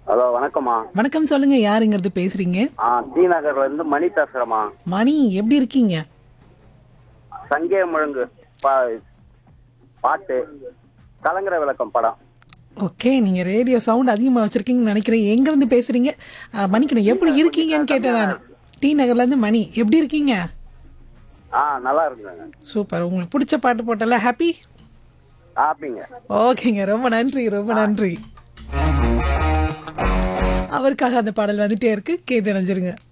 hello வணக்கம்மா வணக்கம் சொல்லுங்க யாருங்கிறது பேசுறீங்க ஆ டி நகர்ல இருந்து மணி பேசுறேம்மா மணி எப்படி இருக்கீங்க சங்கே முழங்கு பா பாட்டு கலங்கர விளக்கம் படம் ஓகே நீங்க ரேடியோ சவுண்ட் அதிகமா வச்சிருக்கீங்கன்னு நினைக்கிறேன் எங்க இருந்து பேசுறீங்க ஆ, மன்னிக்கணும் எப்படி இருக்கீங்கன்னு கேட்டேன் நான் டி நகர்ல இருந்து மணி எப்படி இருக்கீங்க ஆ நல்லா இருக்குங்க சூப்பர் உங்களுக்கு பிடிச்ச பாட்டு போட்டல ஹாப்பி ஆப்பிங்க ஓகேங்க ரொம்ப நன்றி ரொம்ப நன்றி அவருக்காக அந்த பாடல் வந்துட்டே இருக்கு கேட்டு நினைச்சிருங்க